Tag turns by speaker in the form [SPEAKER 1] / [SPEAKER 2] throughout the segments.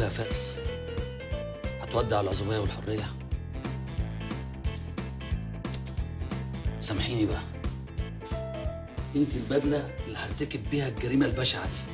[SPEAKER 1] يا فارس هتودع العزوبيه والحريه سامحيني بقى انت البدله اللي هرتكب بيها الجريمه البشعه دي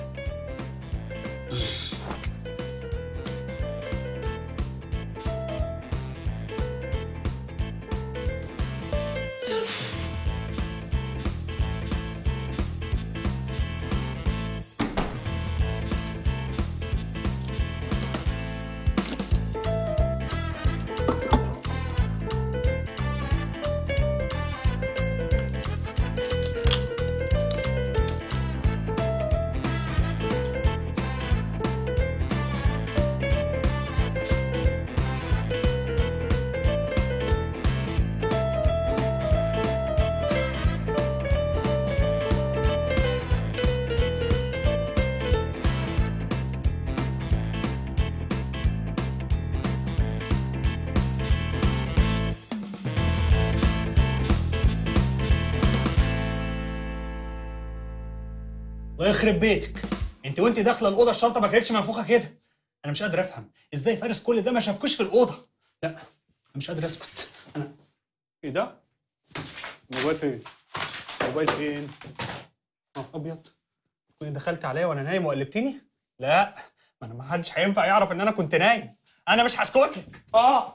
[SPEAKER 2] الله يخرب بيتك انت وانت داخله الاوضه الشنطه ما كانتش منفوخه كده انا مش قادر افهم ازاي فارس كل ده ما شافكوش في الاوضه لا انا مش قادر اسكت انا ايه ده الموبايل فين الموبايل فين اه ابيض تكوني دخلت عليا وانا نايم وقلبتني لا ما انا ما حدش هينفع يعرف ان انا كنت نايم انا مش هسكت لك اه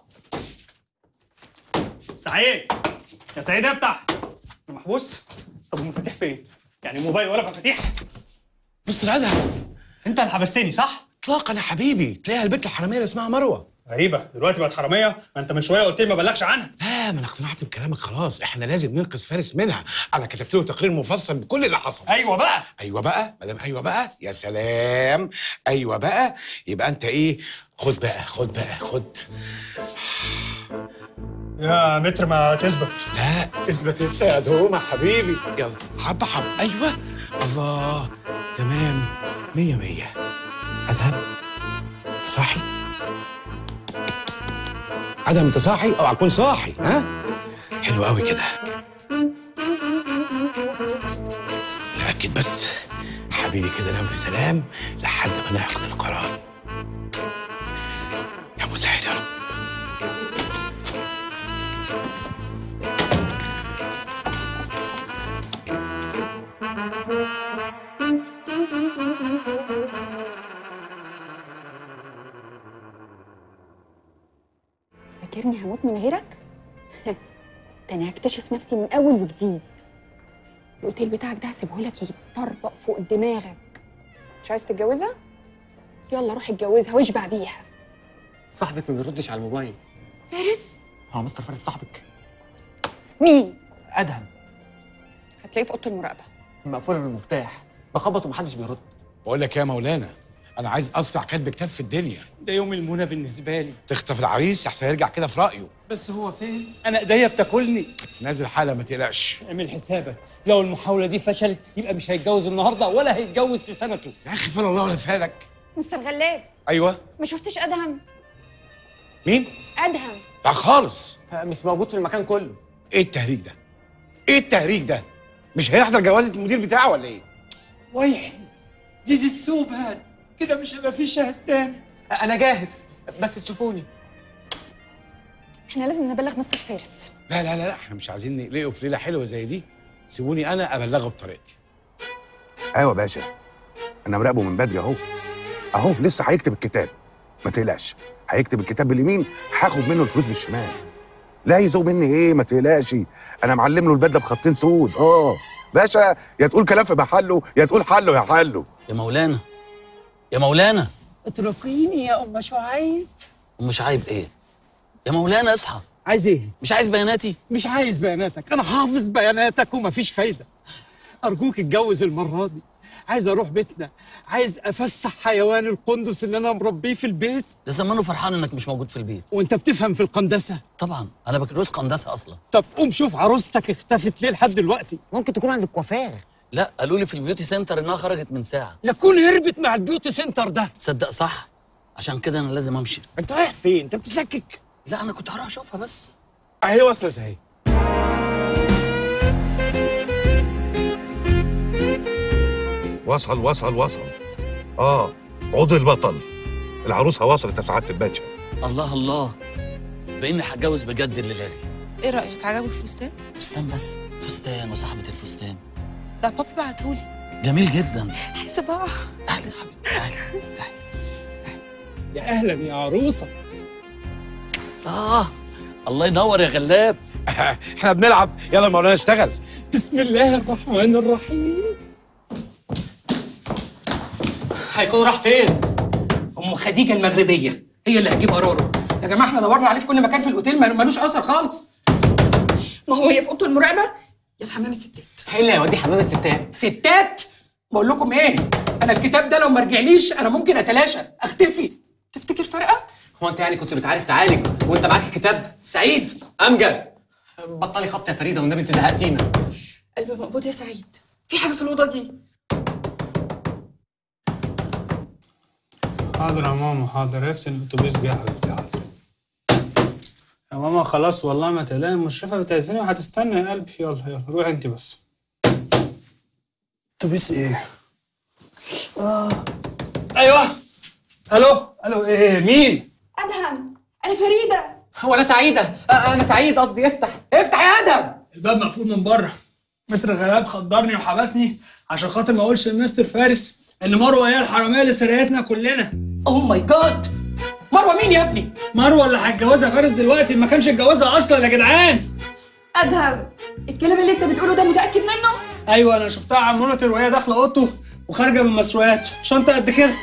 [SPEAKER 2] سعيد يا سعيد افتح انا محبوس طب المفاتيح فين يعني موبايل ولا مفاتيح
[SPEAKER 3] مستر ادهم
[SPEAKER 2] انت اللي حبستني صح
[SPEAKER 3] اطلاقا يا حبيبي تلاقيها البنت الحراميه اللي اسمها مروه
[SPEAKER 2] غريبه دلوقتي بقت حراميه ما انت من شويه قلت لي ما بلغش عنها
[SPEAKER 3] لا ما انا اقتنعت بكلامك خلاص احنا لازم ننقذ فارس منها انا كتبت له تقرير مفصل بكل اللي حصل
[SPEAKER 2] ايوه بقى
[SPEAKER 3] ايوه بقى ما دام ايوه بقى يا سلام ايوه بقى يبقى انت ايه خد بقى خد بقى خد
[SPEAKER 2] يا متر ما تثبت
[SPEAKER 3] لا اثبت انت يا دوما حبيبي يلا حبه حبه ايوه الله تمام مية مية ادهم انت صاحي ادهم انت صاحي اوعى تكون صاحي ها حلو قوي كده نأكد بس حبيبي كده نام في سلام لحد ما ناخد القرار يا مسهل يا رب
[SPEAKER 4] فاكرني هموت من غيرك؟ ده انا هكتشف نفسي من اول وجديد الاوتيل بتاعك ده هسيبهولك يتطربق فوق دماغك مش عايز تتجوزها؟ يلا روح اتجوزها واشبع بيها
[SPEAKER 5] صاحبك ما بيردش على الموبايل
[SPEAKER 4] فارس
[SPEAKER 5] هو مستر فارس صاحبك
[SPEAKER 4] مين؟
[SPEAKER 5] ادهم
[SPEAKER 4] هتلاقيه في اوضه المراقبه
[SPEAKER 5] مقفوله بالمفتاح بخبط ومحدش بيرد
[SPEAKER 3] بقول لك يا مولانا انا عايز اسرع كاتب كتاب في الدنيا
[SPEAKER 6] ده يوم المنى بالنسبة لي
[SPEAKER 3] تخطف العريس احسن يرجع كده في رايه
[SPEAKER 6] بس هو فين؟ أنا إيديا بتاكلني
[SPEAKER 3] نازل حاله ما تقلقش
[SPEAKER 6] اعمل حسابك لو المحاولة دي فشلت يبقى مش هيتجوز النهاردة ولا هيتجوز في سنته
[SPEAKER 3] يا اخي فلا الله ولا فالك
[SPEAKER 4] مستر غلاب
[SPEAKER 3] ايوه
[SPEAKER 4] ما شفتش ادهم
[SPEAKER 3] مين
[SPEAKER 4] ادهم
[SPEAKER 3] لا خالص
[SPEAKER 5] مش موجود في المكان كله
[SPEAKER 3] ايه التهريج ده ايه التهريج ده مش هيحضر جوازه المدير بتاعه ولا ايه
[SPEAKER 6] ويحي دي زي السوبان كده مش هيبقى في شهد تاني
[SPEAKER 5] انا جاهز بس تشوفوني
[SPEAKER 4] احنا لازم نبلغ مستر فارس
[SPEAKER 3] لا لا لا لا احنا مش عايزين نقلقه في ليله حلوه زي دي سيبوني انا ابلغه بطريقتي
[SPEAKER 7] ايوه يا باشا انا مراقبه من بدري اهو اهو لسه هيكتب الكتاب ما تقلقش هيكتب الكتاب باليمين هاخد منه الفلوس بالشمال لا يزوق مني ايه ما تقلقش انا معلم له البدله بخطين سود اه باشا يا تقول كلام في محله يا تقول حله يا حله
[SPEAKER 1] يا مولانا يا مولانا
[SPEAKER 6] اتركيني يا أم شعيب
[SPEAKER 1] ومش عيب ايه يا مولانا اصحى
[SPEAKER 6] عايز إيه؟
[SPEAKER 1] مش عايز بياناتي
[SPEAKER 6] مش عايز بياناتك أنا حافظ بياناتك ومفيش فايدة أرجوك اتجوز المرة دي عايز أروح بيتنا عايز أفسح حيوان القندس اللي أنا مربيه في البيت
[SPEAKER 1] ده زمانه فرحان انك مش موجود في البيت
[SPEAKER 6] وأنت بتفهم في القندسة
[SPEAKER 1] طبعا انا بكالوريوس قندسه اصلا
[SPEAKER 6] طب قوم شوف عروستك اختفت ليه لحد دلوقتي
[SPEAKER 5] ممكن تكون عند الكوافير
[SPEAKER 1] لا قالوا لي في البيوتي سنتر انها خرجت من ساعه
[SPEAKER 6] لكون هربت مع البيوتي سنتر ده
[SPEAKER 1] تصدق صح عشان كده انا لازم امشي
[SPEAKER 3] انت رايح فين انت بتتلكك
[SPEAKER 1] لا انا كنت هروح اشوفها بس
[SPEAKER 3] اهي وصلت اهي
[SPEAKER 7] وصل وصل وصل اه عود البطل العروسه وصلت يا سعاده الباشا
[SPEAKER 1] الله الله باني هتجوز بجد الليله دي
[SPEAKER 8] ايه رايك عجبك الفستان
[SPEAKER 1] فستان بس فستان وصاحبه الفستان
[SPEAKER 8] ده بابي بعتهولي
[SPEAKER 1] جميل جدا
[SPEAKER 8] عايزه بقى
[SPEAKER 1] تعالي يا حبيبي تعالي تعالي
[SPEAKER 6] يا اهلا يا عروسه
[SPEAKER 1] اه الله ينور يا غلاب
[SPEAKER 3] احنا بنلعب يلا يا مولانا اشتغل
[SPEAKER 6] بسم الله الرحمن الرحيم
[SPEAKER 5] هيكون راح فين؟ ام خديجه المغربيه هي اللي هتجيب قراره يا جماعه احنا دورنا عليه في كل مكان في الاوتيل ما- ملوش اثر خالص
[SPEAKER 4] ما هو يا في اوضه المراقبه يا في حمام الستات
[SPEAKER 5] ايه اللي هيودي حمام الستات؟ ستات؟ بقول لكم ايه؟ انا الكتاب ده لو ما رجعليش انا ممكن اتلاشى اختفي
[SPEAKER 4] تفتكر فرقه
[SPEAKER 5] هو انت يعني كنت بتعرف تعالج وانت معاك الكتاب؟ سعيد امجد بطلي خبط يا فريده والنبي انت زهقتينا
[SPEAKER 4] قلبي مقبوض يا سعيد في حاجه في الاوضه دي
[SPEAKER 2] حاضر يا ماما حاضر عرفت ان الاتوبيس جه يا حبيبتي حاضر يا ماما خلاص والله ما تقلقي مشرفه بتعزني وهتستنى يا قلبي يلا يلا روحي انت بس اتوبيس ايه؟ اه ايوه الو الو ايه مين؟
[SPEAKER 4] ادهم انا فريده
[SPEAKER 5] هو انا سعيده آه، انا سعيد قصدي افتح افتح يا ادم
[SPEAKER 2] الباب مقفول من بره متر غلاب خدرني وحبسني عشان خاطر ما اقولش لمستر فارس ان مروه هي الحراميه اللي سرقتنا كلنا
[SPEAKER 5] اوه ماي جاد مروه مين يا ابني؟
[SPEAKER 2] مروه اللي هتجوزها فارس دلوقتي ما كانش اتجوزها اصلا يا جدعان
[SPEAKER 4] ادهم الكلام اللي انت بتقوله ده متاكد منه
[SPEAKER 2] ايوه انا شفتها على المونيتور وهي داخله اوضته وخارجه من مسروقات شنطه قد كده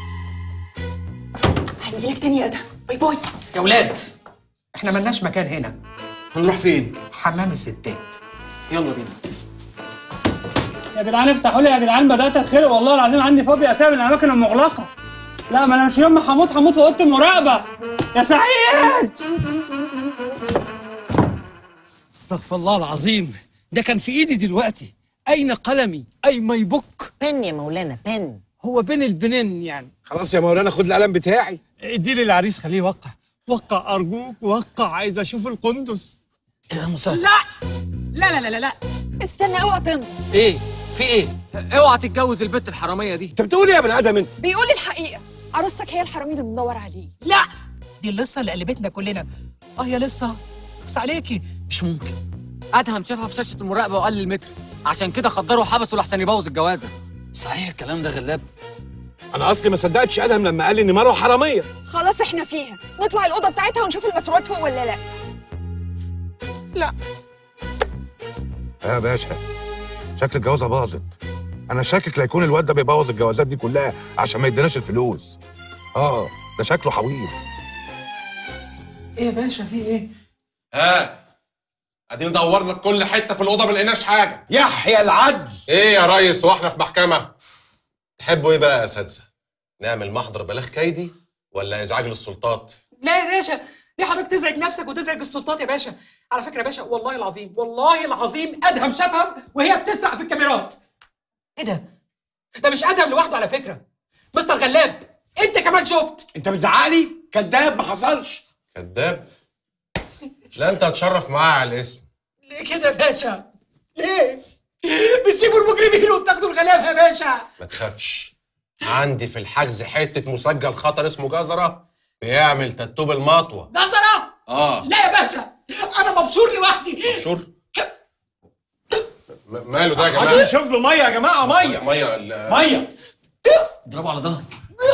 [SPEAKER 4] هنجيلك تاني يا ادهم باي باي
[SPEAKER 5] يا ولاد احنا ملناش مكان هنا
[SPEAKER 6] هنروح فين؟
[SPEAKER 5] حمام الستات يلا بينا
[SPEAKER 2] يا جدعان افتحوا لي يا جدعان بدات اتخرق والله العظيم عندي فوبيا اسامي الاماكن المغلقه لا ما انا مش يوم ما هموت هموت في اوضه المراقبه يا سعيد
[SPEAKER 6] استغفر الله العظيم ده كان في ايدي دلوقتي اين قلمي اي ماي بوك
[SPEAKER 9] بن يا مولانا بن
[SPEAKER 6] هو بين البنين يعني
[SPEAKER 3] خلاص يا مولانا خد القلم بتاعي
[SPEAKER 6] ادي لي العريس خليه يوقع وقع ارجوك وقع عايز اشوف القندس
[SPEAKER 1] ايه ده مسهل
[SPEAKER 5] لا لا لا لا لا
[SPEAKER 4] استنى اوعى تنط
[SPEAKER 1] ايه في ايه
[SPEAKER 5] اوعى تتجوز البت الحراميه دي
[SPEAKER 7] انت بتقول ايه يا بني ادم انت
[SPEAKER 4] بيقول لي الحقيقه عروستك هي الحرامي اللي بندور عليه
[SPEAKER 5] لا دي اللصه اللي قلبتنا كلنا اه يا لصه بس عليكي
[SPEAKER 1] مش ممكن
[SPEAKER 5] ادهم شافها في شاشه المراقبه وقال لي المتر عشان كده خدره وحبسه لحسن يبوظ الجوازه
[SPEAKER 1] صحيح الكلام ده غلاب
[SPEAKER 3] انا اصلي ما صدقتش ادهم لما قال لي ان مروه حراميه
[SPEAKER 4] خلاص احنا فيها نطلع الاوضه بتاعتها ونشوف المسروقات فوق ولا لا
[SPEAKER 7] يا باشا شكل الجوازه باظت انا شاكك لا يكون الواد ده بيبوظ الجوازات دي كلها عشان ما يديناش الفلوس اه ده شكله حويط
[SPEAKER 5] ايه يا باشا في ايه
[SPEAKER 10] ها ادينا دورنا في كل حته في الاوضه ما لقيناش حاجه
[SPEAKER 3] يحيى العدل
[SPEAKER 10] ايه يا ريس واحنا في محكمه تحبوا ايه بقى يا اساتذه نعمل محضر بلاغ كيدي ولا ازعاج للسلطات
[SPEAKER 5] لا يا باشا ليه حضرتك تزعج نفسك وتزعج السلطات يا باشا على فكره يا باشا والله العظيم والله العظيم ادهم شافها وهي بتسرق في الكاميرات ايه ده ده مش ادهم لوحده على فكره مستر غلاب انت كمان شفت
[SPEAKER 3] انت بتزعقلي كداب ما حصلش
[SPEAKER 10] كذاب لا انت هتشرف معايا على الاسم
[SPEAKER 5] ليه كده يا باشا ليه بتسيبوا المجرمين وبتاخدوا الغلابه يا باشا
[SPEAKER 10] ما تخافش عندي في الحجز حته مسجل خطر اسمه جزره بيعمل تاتوب المطوه
[SPEAKER 5] نظره
[SPEAKER 10] اه
[SPEAKER 5] لا يا باشا انا مبسور لوحدي
[SPEAKER 10] شور م- ماله ده يا
[SPEAKER 3] عايزين
[SPEAKER 10] جماعه
[SPEAKER 3] نشوف له ميه يا جماعه ميه
[SPEAKER 10] ميه ال-
[SPEAKER 3] ميه
[SPEAKER 1] اضربه على ظهري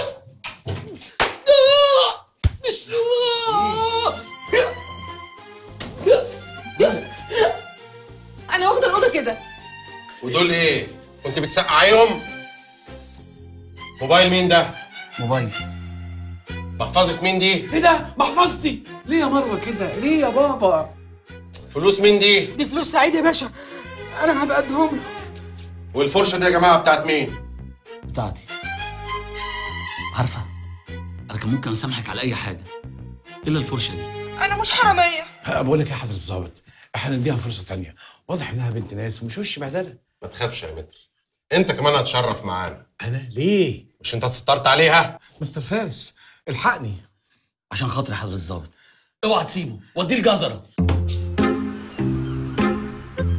[SPEAKER 4] انا واخده الاوضه كده
[SPEAKER 10] ودول ايه كنت بتسقعيهم موبايل مين ده
[SPEAKER 1] موبايل
[SPEAKER 10] محفظه مين دي
[SPEAKER 3] ايه ده محفظتي
[SPEAKER 5] ليه يا مروه كده ليه يا بابا
[SPEAKER 10] فلوس مين دي
[SPEAKER 5] دي فلوس سعيد يا باشا انا هبقى ادهم له
[SPEAKER 10] والفرشه دي يا جماعه بتاعت مين
[SPEAKER 1] بتاعتي عارفه انا كان ممكن اسامحك على اي حاجه الا الفرشه دي
[SPEAKER 8] انا مش حراميه
[SPEAKER 3] بقول لك يا حضرة الظابط احنا نديها فرصه تانية واضح انها بنت ناس ومش وش بهدله
[SPEAKER 10] ما تخافش يا متر انت كمان هتشرف معانا
[SPEAKER 3] انا ليه
[SPEAKER 10] مش انت اتسترت عليها
[SPEAKER 3] مستر فارس الحقني
[SPEAKER 1] عشان خاطر يا حضرة الظابط اوعى تسيبه وديه الجزره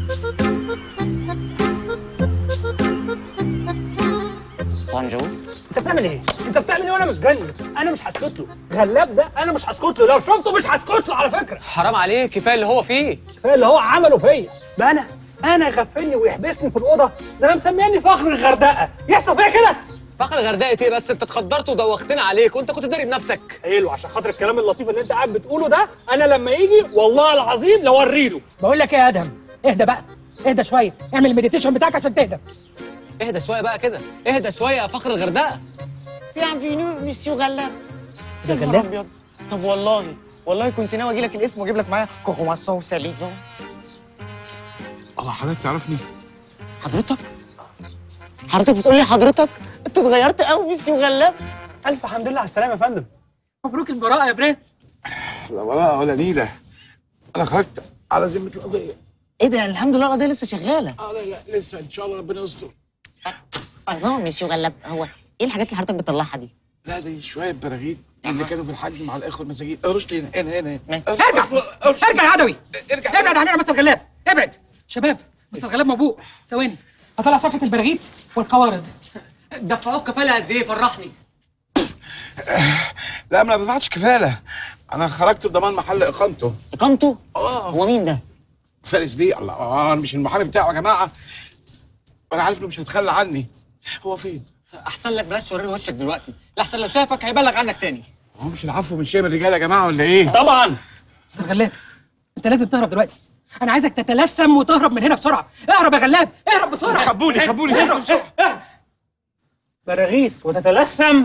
[SPEAKER 9] بونجور
[SPEAKER 2] انت بتعمل ايه؟ انت بتعمل ايه وانا متجنن؟ انا مش هسكت له، غلاب ده انا مش هسكت له، لو شفته مش هسكت له على فكره.
[SPEAKER 9] حرام عليك كفايه اللي هو فيه
[SPEAKER 2] كفايه اللي هو عمله فيا، ده انا انا يغفلني ويحبسني في الاوضه، ده انا مسميني فخر الغردقه، يحصل فيا كده؟
[SPEAKER 9] فخر غردقه ايه بس انت اتخدرت ودوختنا عليك وانت كنت داري بنفسك
[SPEAKER 2] حلو عشان خاطر الكلام اللطيف اللي انت قاعد بتقوله ده انا لما يجي والله العظيم لوري له
[SPEAKER 5] بقول لك ايه يا ادهم اهدى بقى اهدى شويه اعمل المديتيشن بتاعك عشان تهدى
[SPEAKER 9] اهدى شويه بقى كده اهدى شويه يا فخر الغردقه
[SPEAKER 11] بيانفينو مسيو غلاب
[SPEAKER 5] ده
[SPEAKER 11] يا نهار
[SPEAKER 5] غلاب؟
[SPEAKER 11] أبيض. طب والله والله كنت ناوي اجي لك الاسم واجيب لك معايا كرواسون ساليزون
[SPEAKER 3] الله حضرتك تعرفني
[SPEAKER 11] حضرتك حضرتك بتقول لي حضرتك انت اتغيرت قوي مسيو غلاب
[SPEAKER 2] الف حمد لله على السلامه يا فندم
[SPEAKER 5] مبروك البراءه يا برنس
[SPEAKER 3] لا ولا ولا نيله انا خرجت على ذمه القضيه
[SPEAKER 11] ايه ده الحمد لله القضيه لسه شغاله
[SPEAKER 3] اه لا لا لسه ان شاء الله ربنا يستر
[SPEAKER 11] اه مسيو غلاب هو ايه الحاجات اللي حضرتك بتطلعها دي
[SPEAKER 3] لا دي شويه براغيث اللي كانوا في الحجز مع الاخوه المساجين ارش لي هنا هنا هنا
[SPEAKER 5] ارجع ارجع يا عدوي
[SPEAKER 3] ارجع
[SPEAKER 5] ابعد عننا مستر غلاب ابعد شباب مستر غلاب مبوق ثواني هطلع صفحه البراغيث والقوارض
[SPEAKER 9] دفعوك كفاله قد ايه فرحني
[SPEAKER 3] لا ما انا ما دفعتش كفاله انا خرجت بضمان محل اقامته
[SPEAKER 11] اقامته
[SPEAKER 3] اه
[SPEAKER 11] هو مين ده
[SPEAKER 3] فارس بيه الله اه أنا مش المحامي بتاعه يا جماعه وانا عارف انه مش هيتخلى عني هو فين
[SPEAKER 9] احسن لك بلاش توريني وشك دلوقتي لحسن لو شافك هيبلغ عنك تاني
[SPEAKER 3] هو مش العفو من شيء من الرجاله يا جماعه ولا ايه
[SPEAKER 2] طبعا
[SPEAKER 5] مستر غلاب انت لازم تهرب دلوقتي انا عايزك تتلثم وتهرب من هنا بسرعه اهرب يا غلاب اهرب بسرعه
[SPEAKER 3] خبوني خبوني
[SPEAKER 5] اهرب
[SPEAKER 3] بسرعه
[SPEAKER 2] براغيث وتتلثم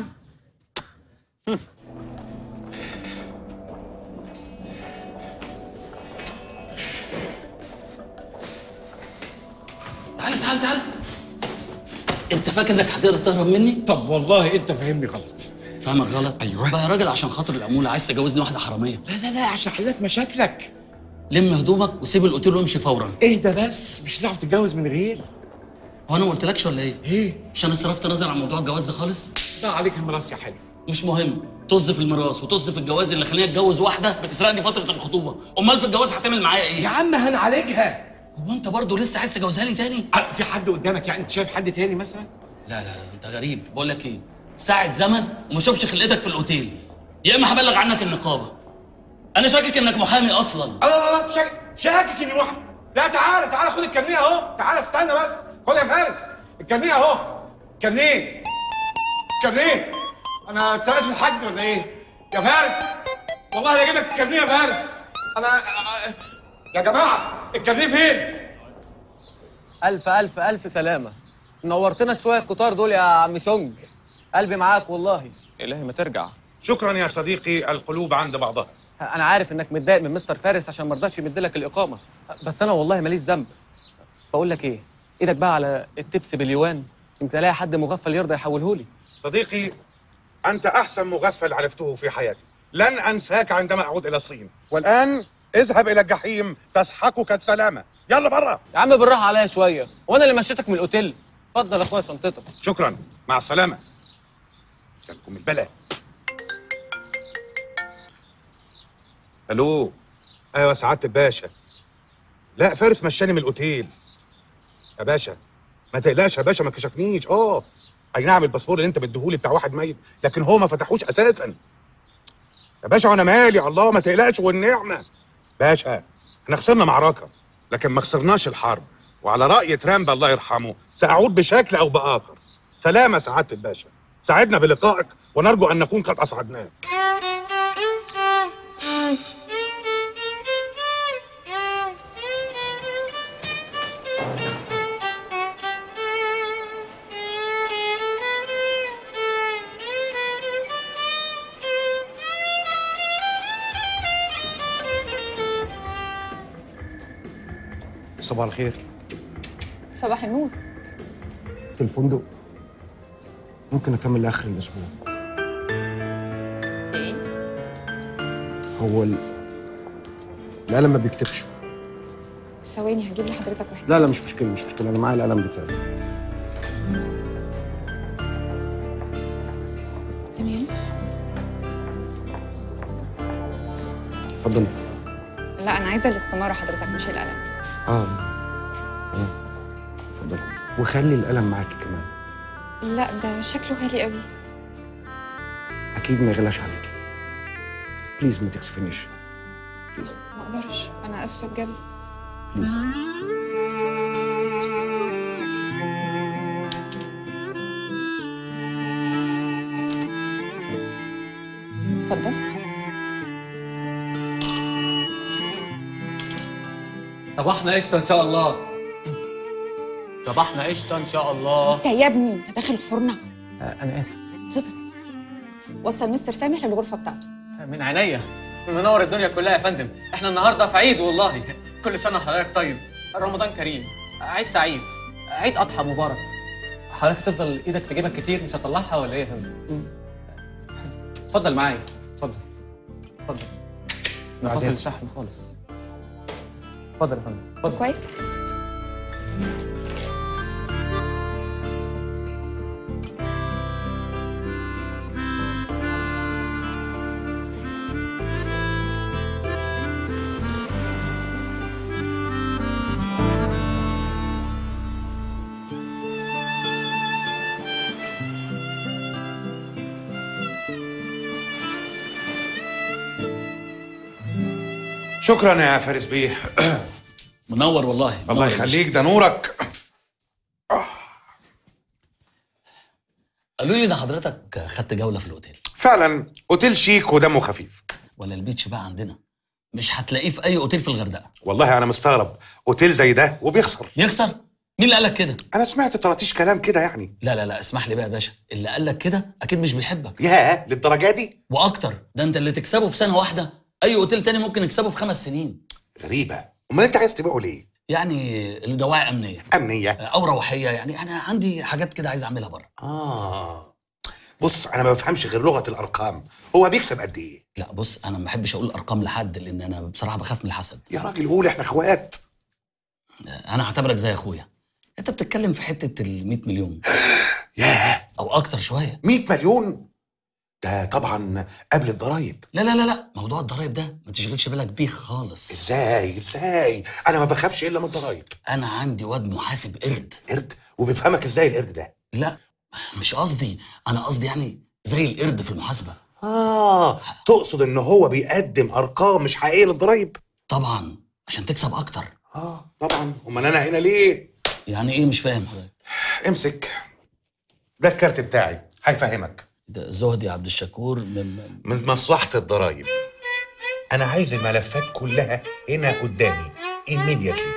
[SPEAKER 1] تعال تعال تعال انت فاكر انك هتقدر تهرب مني؟
[SPEAKER 3] طب والله انت فاهمني غلط
[SPEAKER 1] فاهمك غلط
[SPEAKER 3] أيوة.
[SPEAKER 1] بقى يا راجل عشان خاطر العموله عايز تجوزني واحده حراميه
[SPEAKER 3] لا لا لا عشان احل لك مشاكلك
[SPEAKER 1] لم هدومك وسيب الاوتيل وامشي فورا
[SPEAKER 3] اهدى بس مش هتعرف تتجوز من غير
[SPEAKER 1] هو انا ما قلتلكش ولا ايه؟
[SPEAKER 3] ايه
[SPEAKER 1] مش انا صرفت نظر عن موضوع الجواز ده خالص؟
[SPEAKER 3] لا عليك المراس يا حلو
[SPEAKER 1] مش مهم طز في الميراث وطز في الجواز اللي خليني اتجوز واحده بتسرقني فتره الخطوبه امال في الجواز هتعمل معايا ايه؟
[SPEAKER 3] يا عم هنعالجها
[SPEAKER 1] هو انت برضه لسه عايز تجوزها لي تاني؟
[SPEAKER 3] أه، في حد قدامك يعني انت شايف حد تاني مثلا
[SPEAKER 1] لا لا لا انت غريب بقول لك ايه ساعة زمن وما اشوفش خلقتك في الاوتيل يا اما هبلغ عنك النقابه انا شاكك انك محامي اصلا
[SPEAKER 3] لا لا لا شاكك شاكك اني واحد لا تعالى تعالى خد الكارنيه اهو تعالى استنى بس خد يا فارس الكارنيه اهو كارنيه كارنيه انا اتسرقت في الحجز ولا ايه يا فارس والله هجيب لك الكارنيه يا فارس انا يا جماعه الكارنيه فين
[SPEAKER 9] الف الف الف سلامه نورتنا شويه الكتار دول يا عم شونج قلبي معاك والله الهي ما ترجع
[SPEAKER 7] شكرا يا صديقي القلوب عند بعضها
[SPEAKER 9] انا عارف انك متضايق من مستر فارس عشان ما رضاش يمد لك الاقامه بس انا والله ماليش ذنب بقول لك ايه ايدك بقى على التبس باليوان يمكن الاقي حد مغفل يرضى يحوله لي
[SPEAKER 7] صديقي أنت أحسن مغفل عرفته في حياتي لن أنساك عندما أعود إلى الصين والآن اذهب إلى الجحيم تسحقك السلامة يلا برا
[SPEAKER 9] يا عم بالراحه عليا شويه وانا اللي مشيتك من الاوتيل اتفضل يا اخويا شنطتك
[SPEAKER 7] شكرا مع السلامة جالكم البلاء ألو أيوة سعادة الباشا لا فارس مشاني من الأوتيل يا باشا ما تقلقش يا باشا ما كشفنيش اه اي نعم الباسبور اللي انت مديهولي بتاع واحد ميت لكن هو ما فتحوش اساسا يا باشا وانا مالي الله ما تقلقش والنعمه باشا احنا خسرنا معركه لكن ما خسرناش الحرب وعلى راي ترامب الله يرحمه ساعود بشكل او باخر سلامه سعاده الباشا سعدنا بلقائك ونرجو ان نكون قد اسعدناك
[SPEAKER 12] صباح الخير
[SPEAKER 4] صباح النور
[SPEAKER 12] في الفندق ممكن اكمل لاخر الاسبوع
[SPEAKER 4] ايه
[SPEAKER 12] هو ال... القلم ما بيكتبش
[SPEAKER 4] ثواني هجيب لحضرتك واحد
[SPEAKER 12] لا لا مش مشكله مش مشكله انا معايا القلم بتاعي
[SPEAKER 4] تمام
[SPEAKER 12] اتفضل
[SPEAKER 4] لا انا عايزه الاستماره حضرتك مش القلم
[SPEAKER 12] اه تمام اتفضل وخلي القلم معاكي كمان
[SPEAKER 4] لا ده شكله غالي قوي
[SPEAKER 12] اكيد ما يغلاش عليكي بليز ما تكسفنيش بليز
[SPEAKER 4] ما اقدرش انا اسفه بجد
[SPEAKER 12] بليز
[SPEAKER 4] اتفضل
[SPEAKER 9] صباحنا قشطه ان شاء الله صباحنا قشطه ان شاء الله
[SPEAKER 4] انت يا ابني انت داخل الفرنه
[SPEAKER 9] آه، انا اسف
[SPEAKER 4] ظبط وصل مستر سامح للغرفه بتاعته
[SPEAKER 9] من عينيا منور الدنيا كلها يا فندم احنا النهارده في عيد والله كل سنه حضرتك طيب رمضان كريم عيد سعيد عيد اضحى مبارك حضرتك تفضل ايدك في جيبك كتير مش هتطلعها ولا ايه يا فندم اتفضل معايا اتفضل اتفضل
[SPEAKER 12] بعد
[SPEAKER 9] نفصل
[SPEAKER 12] إذنك.
[SPEAKER 9] الشحن خالص اتفضل يا فندم اتفضل
[SPEAKER 4] كويس
[SPEAKER 7] شكرا يا فارس بيه
[SPEAKER 1] منور والله
[SPEAKER 7] الله
[SPEAKER 1] منور.
[SPEAKER 7] يخليك ده نورك
[SPEAKER 1] قالوا لي ان حضرتك خدت جوله في الاوتيل
[SPEAKER 7] فعلا اوتيل شيك ودمه خفيف
[SPEAKER 1] ولا البيتش بقى عندنا مش هتلاقيه في اي اوتيل في الغردقه
[SPEAKER 7] والله انا مستغرب اوتيل زي ده وبيخسر
[SPEAKER 1] يخسر مين اللي قال لك كده
[SPEAKER 7] انا سمعت طراطيش كلام كده يعني
[SPEAKER 1] لا لا لا اسمح لي بقى يا باشا اللي قال لك كده اكيد مش بيحبك
[SPEAKER 7] ياه للدرجه دي
[SPEAKER 1] واكتر ده انت اللي تكسبه في سنه واحده اي اوتيل تاني ممكن يكسبه في خمس سنين
[SPEAKER 7] غريبه امال انت عايز تبيعه ليه
[SPEAKER 1] يعني لدواعي امنيه
[SPEAKER 7] امنيه
[SPEAKER 1] او روحيه يعني انا عندي حاجات كده عايز اعملها بره
[SPEAKER 7] اه بص انا ما بفهمش غير لغه الارقام هو بيكسب قد ايه
[SPEAKER 1] لا بص انا ما بحبش اقول ارقام لحد لان انا بصراحه بخاف من الحسد
[SPEAKER 7] يا راجل قول احنا اخوات
[SPEAKER 1] انا هعتبرك زي اخويا انت بتتكلم في حته ال 100 مليون
[SPEAKER 7] ياه
[SPEAKER 1] او اكتر شويه
[SPEAKER 7] 100 مليون ده طبعا قبل الضرايب
[SPEAKER 1] لا لا لا لا موضوع الضرايب ده ما تشغلش بالك بيه خالص
[SPEAKER 7] ازاي ازاي انا ما بخافش الا من الضرايب
[SPEAKER 1] انا عندي واد محاسب قرد
[SPEAKER 7] قرد وبيفهمك ازاي القرد ده
[SPEAKER 1] لا مش قصدي انا قصدي يعني زي القرد في المحاسبه
[SPEAKER 7] اه تقصد ان هو بيقدم ارقام مش حقيقيه للضرايب
[SPEAKER 1] طبعا عشان تكسب اكتر
[SPEAKER 7] اه طبعا امال انا هنا ليه
[SPEAKER 1] يعني ايه مش فاهم حضرتك
[SPEAKER 7] امسك ده الكارت بتاعي هيفهمك
[SPEAKER 1] ده زهدي عبد الشكور من
[SPEAKER 7] من مصلحه الضرايب انا عايز الملفات كلها هنا قدامي immediately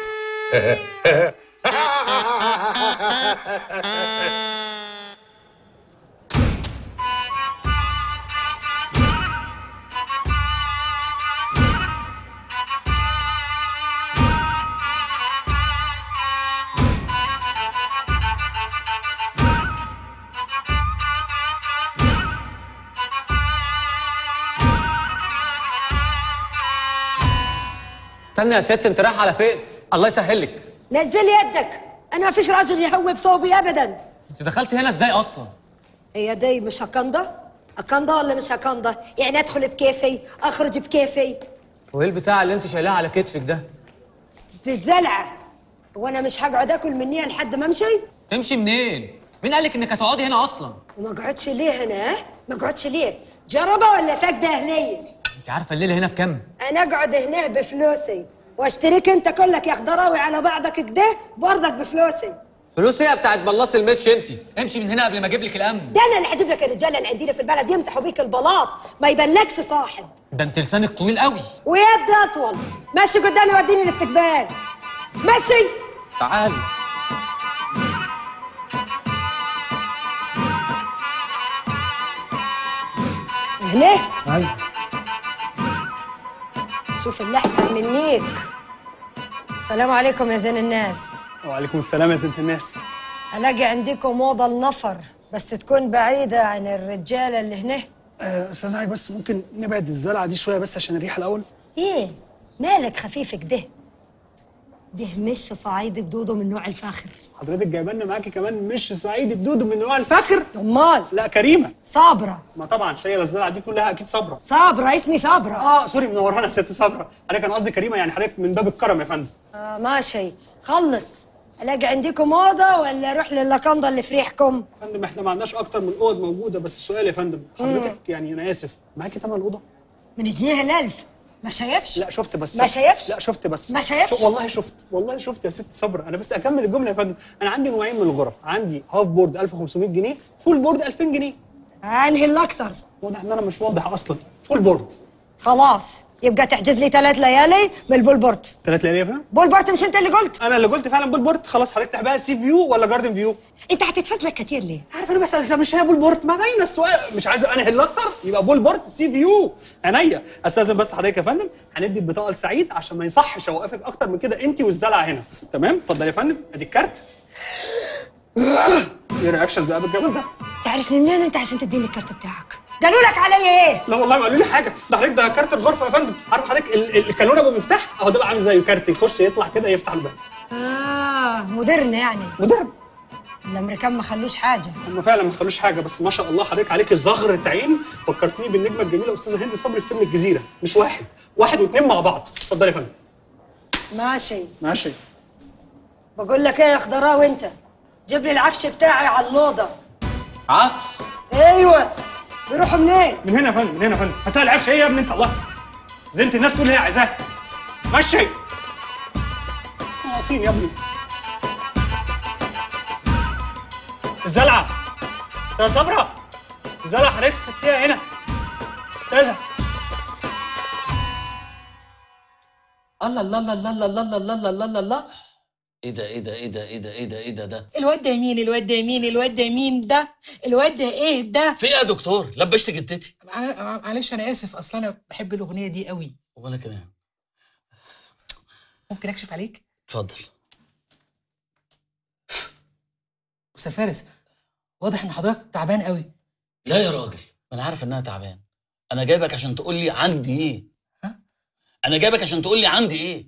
[SPEAKER 9] استنى يا ست انت رايح على فين الله يسهل لك
[SPEAKER 13] نزل يدك انا ما فيش راجل يهوب صوبي ابدا
[SPEAKER 9] انت دخلت هنا ازاي اصلا
[SPEAKER 13] هي دي مش هكنده هكنده ولا مش هكنده يعني ادخل بكيفي اخرج بكيفي
[SPEAKER 9] وايه البتاع اللي انت شايلاه على كتفك ده
[SPEAKER 13] دي الزلعه وانا مش هقعد اكل منيها لحد ما امشي
[SPEAKER 9] تمشي منين مين قال لك انك هتقعدي هنا اصلا
[SPEAKER 13] وما اقعدش ليه هنا ها ما اقعدش ليه جربه ولا فاقده هنيه
[SPEAKER 9] انت عارفه الليله هنا بكام
[SPEAKER 13] انا اقعد هنا بفلوسي واشتريك انت كلك يا خضراوي على بعضك كده برضك بفلوسي
[SPEAKER 9] فلوس هي بتاعت بلاص المش انت امشي من هنا قبل ما اجيب لك الامن
[SPEAKER 13] ده انا اللي هجيب لك الرجاله اللي عندنا في البلد يمسحوا بيك البلاط ما يبلكش صاحب
[SPEAKER 9] ده انت لسانك طويل قوي
[SPEAKER 13] ويد اطول مشي قدامي وديني الاستقبال مشي
[SPEAKER 9] تعالي
[SPEAKER 13] هنا
[SPEAKER 9] ايوه
[SPEAKER 13] شوف اللي احسن منيك السلام عليكم يا زين الناس
[SPEAKER 2] وعليكم السلام يا زينة الناس
[SPEAKER 13] الاقي عندكم اوضه النفر بس تكون بعيده عن الرجاله اللي هنا
[SPEAKER 2] آه، استاذ علي بس ممكن نبعد الزلعه دي شويه بس عشان الريحه الاول
[SPEAKER 13] ايه مالك خفيف كده ده مش صعيدي بدوده من نوع الفاخر
[SPEAKER 2] حضرتك جايبه لنا معاكي كمان مش صعيدي بدودو من نوع الفخر
[SPEAKER 13] امال
[SPEAKER 2] لا كريمه
[SPEAKER 13] صابره
[SPEAKER 2] ما طبعا شايله الزلعه دي كلها اكيد صبره
[SPEAKER 13] صابره اسمي صابره
[SPEAKER 2] اه سوري منورانا يا ست صبره حضرتك انا قصدي كريمه يعني حضرتك من باب الكرم يا فندم
[SPEAKER 13] آه ماشي خلص الاقي عندكم اوضه ولا اروح لللاكاندا اللي في ريحكم
[SPEAKER 2] يا فندم احنا ما عندناش اكتر من اوض موجوده بس السؤال يا فندم حضرتك يعني انا اسف معاكي ثمن اوضه
[SPEAKER 13] من الجنيه الالف ما شايفش
[SPEAKER 2] لا شفت بس
[SPEAKER 13] ما شايفش؟
[SPEAKER 2] لا شفت بس
[SPEAKER 13] ما شايفش؟
[SPEAKER 2] شو- والله شفت والله شفت يا ست صبر انا بس اكمل الجمله يا فندم انا عندي نوعين من الغرف عندي هاف بورد 1500 جنيه فول بورد 2000 جنيه
[SPEAKER 13] انهي الاكتر
[SPEAKER 2] واضح ان انا مش واضح اصلا فول بورد
[SPEAKER 13] خلاص يبقى تحجز لي ثلاث ليالي بالبولبورت
[SPEAKER 2] ثلاث ليالي يا فندم
[SPEAKER 13] بولبورت مش انت اللي قلت
[SPEAKER 2] انا اللي قلت فعلا بول بورد خلاص حضرتك تحبها سي فيو ولا جاردن فيو
[SPEAKER 13] انت هتتفزلك كتير ليه
[SPEAKER 2] عارف انا بسال إذا مش هي بول بورد ما باينه السؤال مش عايز انهي اكتر يبقى بول بورد سي فيو عينيا استاذن بس حضرتك يا فندم هندي البطاقه لسعيد عشان ما يصحش اوقفك اكتر من كده انت والزلعه هنا تمام اتفضل يا فندم ادي الكارت ايه رياكشن ذئاب الجبل ده
[SPEAKER 13] تعرفني منين انت عشان تديني الكارت بتاعك قالوا لك عليا ايه
[SPEAKER 2] لا والله ما قالوا لي حاجه ده حضرتك ده كارت الغرفه يا فندم عارف حضرتك ال- ال- الكالون ابو مفتاح اهو ده بقى عامل زي كارت يخش يطلع كده يفتح الباب
[SPEAKER 13] اه مودرن يعني
[SPEAKER 2] مودرن
[SPEAKER 13] الامريكان ما خلوش حاجه
[SPEAKER 2] هم فعلا ما خلوش حاجه بس ما شاء الله حضرتك عليك زغرة عين فكرتني بالنجمه الجميله استاذه هند صبري في فيلم الجزيره مش واحد واحد واثنين مع بعض اتفضل يا فندم
[SPEAKER 13] ماشي
[SPEAKER 2] ماشي
[SPEAKER 13] بقول لك ايه يا خضراوي انت جيب لي العفش بتاعي على الاوضه
[SPEAKER 1] عفش
[SPEAKER 13] ايوه بيروحوا منين
[SPEAKER 2] من هنا يا فندم من هنا يا فندم هتلاقي العفش ايه يا ابني انت الله زنت الناس تقول هي عايزاه مشي ناقصين يا ابني الزلعه يا صبرا الزلعه حضرتك سبتيها هنا كذا
[SPEAKER 5] الله الله الله الله الله الله الله الله الله الله
[SPEAKER 1] ايه ده ايه ده ايه ده ايه ده ايه ده ايه ده ده
[SPEAKER 5] الواد ده مين الواد ده مين الواد ده مين ده الواد ده ايه ده
[SPEAKER 1] في ايه يا دكتور لبشت جدتي
[SPEAKER 5] مع- معلش انا اسف اصل انا بحب الاغنيه دي قوي
[SPEAKER 1] وانا كمان
[SPEAKER 5] ممكن اكشف عليك
[SPEAKER 1] اتفضل
[SPEAKER 5] استاذ فارس واضح ان حضرتك تعبان قوي
[SPEAKER 1] لا يا راجل انا عارف انها تعبان انا جايبك عشان تقول لي عندي ايه ها انا جايبك عشان تقول لي عندي ايه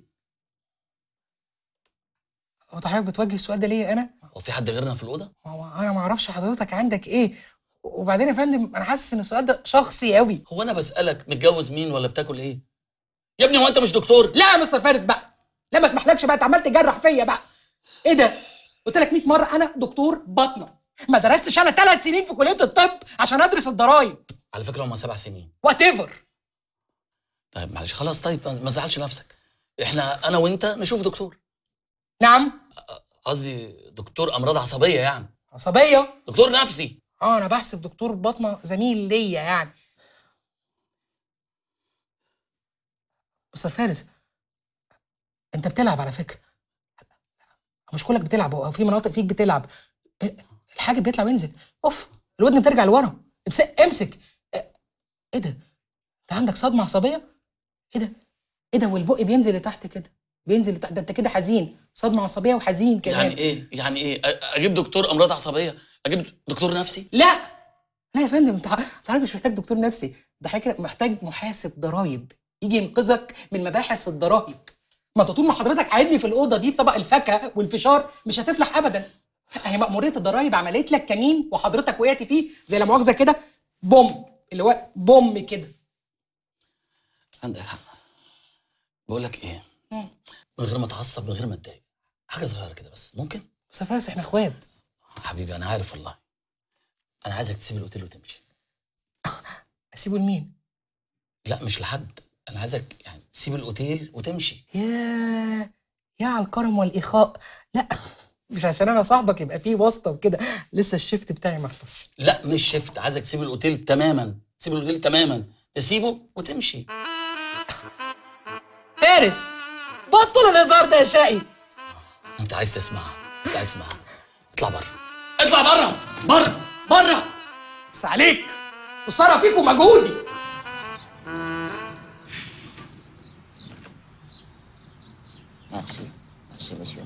[SPEAKER 5] هو حضرتك بتوجه السؤال ده ليا انا
[SPEAKER 1] هو في حد غيرنا في الاوضه
[SPEAKER 5] هو انا ما اعرفش حضرتك عندك ايه وبعدين يا فندم انا حاسس ان السؤال ده شخصي قوي
[SPEAKER 1] هو انا بسالك متجوز مين ولا بتاكل ايه يا ابني هو انت مش دكتور
[SPEAKER 5] لا يا مستر فارس بقى لا ما اسمحلكش بقى انت عمال تجرح فيا بقى ايه ده قلت لك 100 مره انا دكتور باطنه ما درستش انا ثلاث سنين في كليه الطب عشان ادرس الضرايب
[SPEAKER 1] على فكره هم سبع سنين
[SPEAKER 5] وات ايفر
[SPEAKER 1] طيب معلش خلاص طيب ما ما تزعلش نفسك احنا انا وانت نشوف دكتور
[SPEAKER 5] نعم
[SPEAKER 1] قصدي دكتور امراض عصبيه يعني
[SPEAKER 5] عصبيه
[SPEAKER 1] دكتور نفسي
[SPEAKER 5] اه انا بحسب دكتور باطنه زميل ليا يعني مستر فارس انت بتلعب على فكره مش كلك بتلعب هو في مناطق فيك بتلعب الحاجب بيطلع وينزل اوف الودن بترجع لورا امس- امسك ايه ده انت عندك صدمه عصبيه ايه ده ايه ده والبق بينزل لتحت كده بينزل لتحت ده انت كده حزين صدمه عصبيه وحزين كمان
[SPEAKER 1] يعني ايه يعني ايه أ- اجيب دكتور امراض عصبيه اجيب دكتور نفسي
[SPEAKER 5] لا لا يا فندم انت ع- انت عارف مش محتاج دكتور نفسي ده حضرتك محتاج محاسب ضرايب يجي ينقذك من مباحث الضرايب ما انت طول ما حضرتك قاعدني في الاوضه دي بطبق الفاكهه والفشار مش هتفلح ابدا هي مأمورية الضرايب عملت لك كمين وحضرتك وقعت فيه زي لا مؤاخذه كده بوم اللي هو بوم كده
[SPEAKER 1] عندك حق بقول لك ايه
[SPEAKER 5] مم.
[SPEAKER 1] من غير ما اتعصب من غير ما اتضايق حاجه صغيره كده بس ممكن
[SPEAKER 5] بس يا فارس احنا اخوات
[SPEAKER 1] حبيبي انا عارف والله انا عايزك تسيب الاوتيل وتمشي
[SPEAKER 5] اسيبه لمين؟
[SPEAKER 1] لا مش لحد انا عايزك يعني تسيب الاوتيل وتمشي
[SPEAKER 5] يا يا على الكرم والاخاء لا مش عشان انا صاحبك يبقى فيه واسطه وكده لسه الشيفت بتاعي ما خلصش
[SPEAKER 1] لا مش شفت عايزك تسيب الاوتيل تماما تسيب الاوتيل تماما تسيبه وتمشي
[SPEAKER 5] فارس بطل الهزار ده يا شقي
[SPEAKER 1] انت عايز تسمعها انت عايز تسمعها اطلع بره اطلع بره بره بره
[SPEAKER 5] بس عليك وصرف فيك ومجهودي
[SPEAKER 11] Merci. Merci, monsieur.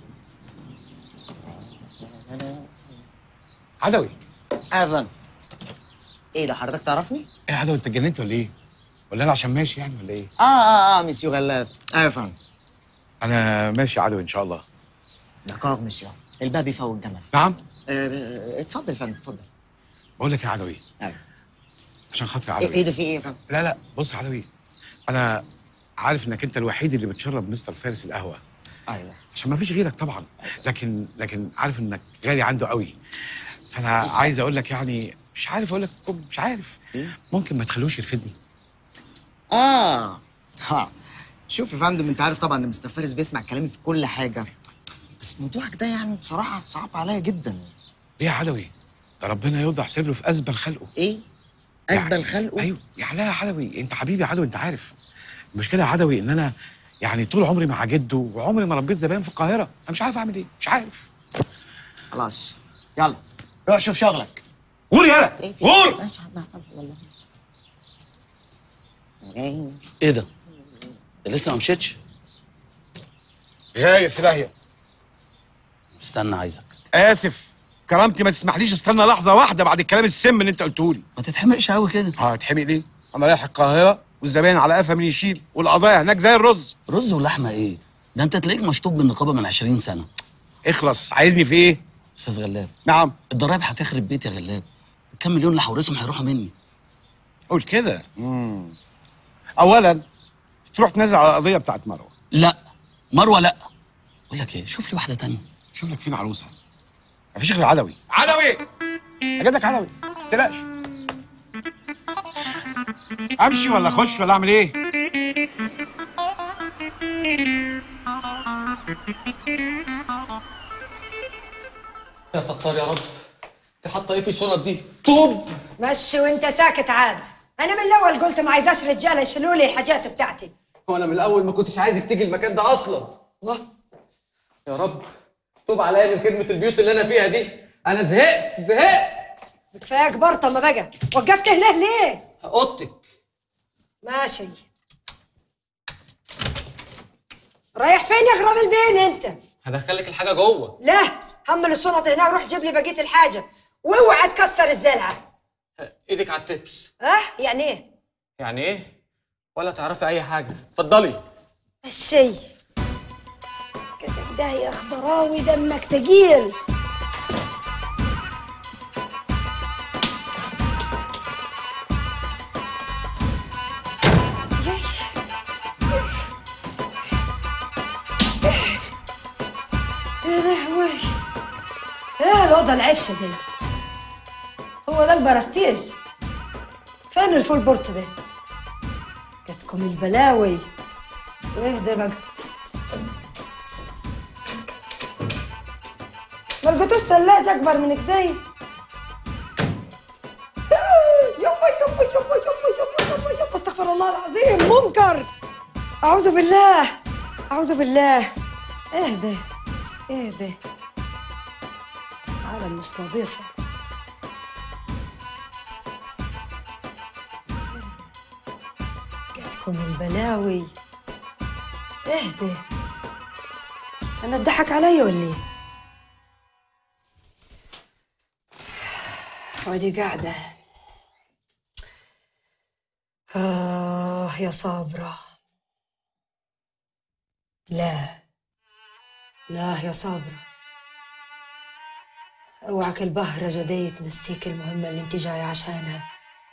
[SPEAKER 7] عدوي
[SPEAKER 11] ايفن ايه ده حضرتك تعرفني؟
[SPEAKER 7] ايه يا عدوي انت اتجننت ولا ايه؟ ولا انا عشان ماشي يعني ولا ايه؟
[SPEAKER 11] اه اه اه مسيو غلاب ايفن
[SPEAKER 7] انا ماشي يا عدوي ان شاء الله
[SPEAKER 11] دكار مسيو الباب يفوق الجمل
[SPEAKER 7] نعم
[SPEAKER 11] آه، اتفضل يا فندم اتفضل
[SPEAKER 7] بقول لك يا عدوي
[SPEAKER 11] ايوه
[SPEAKER 7] عشان خاطري يا
[SPEAKER 11] ايه
[SPEAKER 7] عدوي
[SPEAKER 11] إيه ده في ايه يا فندم؟
[SPEAKER 7] لا لا بص يا عدوي انا عارف انك انت الوحيد اللي بتشرب مستر فارس القهوه ايوه عشان ما فيش غيرك طبعا لكن لكن عارف انك غالي عنده قوي فانا عايز اقول لك يعني مش عارف اقول لك مش عارف ممكن ما تخلوش يرفدني
[SPEAKER 11] اه ها شوف يا فندم انت عارف طبعا ان مستر فارس بيسمع كلامي في كل حاجه بس موضوعك ده يعني بصراحه صعب عليا جدا
[SPEAKER 7] ليه يا عدوي ده ربنا يوضع سره في ازبل خلقه
[SPEAKER 11] ايه ازبل خلقه
[SPEAKER 7] ايوه يعني لا يا عدوي انت حبيبي يا عدوي انت عارف المشكله يا عدوي ان انا يعني طول عمري مع جده وعمري ما ربيت زبائن في القاهره انا مش عارف اعمل ايه مش عارف
[SPEAKER 11] خلاص يلا روح شوف شغلك
[SPEAKER 7] غور يلا غور
[SPEAKER 1] ايه ده؟ ده لسه ما مشيتش؟
[SPEAKER 7] غايب في داهيه
[SPEAKER 1] استنى عايزك
[SPEAKER 7] اسف كرامتي ما تسمحليش استنى لحظه واحده بعد الكلام السم اللي انت قلته لي
[SPEAKER 1] ما تتحمقش قوي كده
[SPEAKER 7] اه اتحمق ليه انا رايح القاهره والزباين على قفا مين يشيل والقضايا هناك زي الرز
[SPEAKER 1] رز ولحمه ايه؟ ده انت تلاقيك مشطوب بالنقابه من 20 سنه
[SPEAKER 7] اخلص عايزني في ايه؟
[SPEAKER 1] استاذ غلاب
[SPEAKER 7] نعم
[SPEAKER 1] الضرايب هتخرب بيتي يا غلاب كام مليون اللي حورسهم هيروحوا مني
[SPEAKER 7] قول كده مم. اولا تروح تنزل على القضيه بتاعت مروه
[SPEAKER 1] لا مروه لا بقول لك ايه شوف لي واحده تانية
[SPEAKER 7] شوف لك فين عروسه مفيش غير عدوي عدوي اجيب لك عدوي ما تقلقش امشي ولا اخش ولا اعمل ايه
[SPEAKER 9] يا ستار يا رب انت حاطه ايه في الشنط دي؟ طوب
[SPEAKER 13] مشي وانت ساكت عاد انا من الاول قلت ما عايزاش رجاله يشيلوا لي الحاجات بتاعتي
[SPEAKER 9] وانا من الاول ما كنتش عايزك تيجي المكان ده اصلا يا رب توب عليا من خدمه البيوت اللي انا فيها دي انا زهقت زهقت
[SPEAKER 13] كفايه كبرت ما بقى وقفت هنا ليه
[SPEAKER 9] اوضتك
[SPEAKER 13] ماشي رايح فين يا غراب البين انت
[SPEAKER 9] هدخلك الحاجه جوه
[SPEAKER 13] لا حمل الشنط هنا وروح جيب لي بقيه الحاجه واوعى تكسر الزلعه
[SPEAKER 9] ايدك على التبس
[SPEAKER 13] اه يعني ايه
[SPEAKER 9] يعني ايه ولا تعرفي اي حاجه اتفضلي
[SPEAKER 13] الشي كده ده يا خضراوي دمك تقيل يا لهوي ايه الوضع العفشه دي هو ده البرستيج فين الفول بورت ده جاتكم البلاوي ايه ده بقى ما لقيتوش ثلاجة أكبر من كده يابا يابا يابا يابا يابا يابا يابا استغفر الله العظيم منكر أعوذ بالله أعوذ بالله اهدى اهدى عالم مش نظيفة جاتكم البلاوي اهدى أنا اتضحك عليا ولا ايه؟ وادي قاعدة آه يا صابرة لا لا يا صابرة اوعك البهرجة دي تنسيك المهمة اللي انت جاية عشانها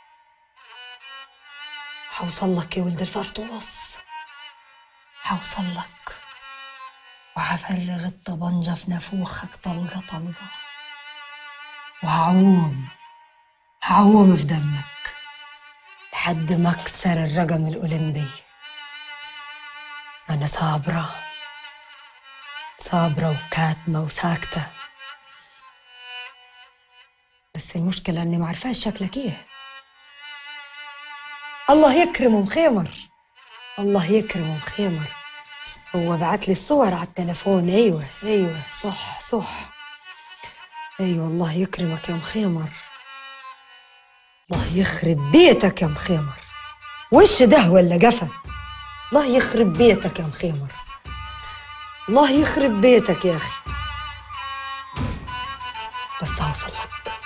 [SPEAKER 13] حوصل لك يا ولد الفرطوس حوصل لك وحفرغ الطبنجة في نافوخك طلقة طلقة وهعوم هعوم في دمك لحد ما اكسر الرقم الأولمبي أنا صابرة صابرة وكاتمة وساكتة بس المشكلة إني ما عارفاش شكلك إيه الله يكرمه مخيمر الله يكرمه مخيمر هو بعت لي الصور على التليفون أيوة أيوة صح صح أيوة الله يكرمك يا مخيمر الله يخرب بيتك يا مخيمر وش ده ولا قفا الله يخرب بيتك يا مخيمر الله يخرب بيتك يا أخي بس هوصل لك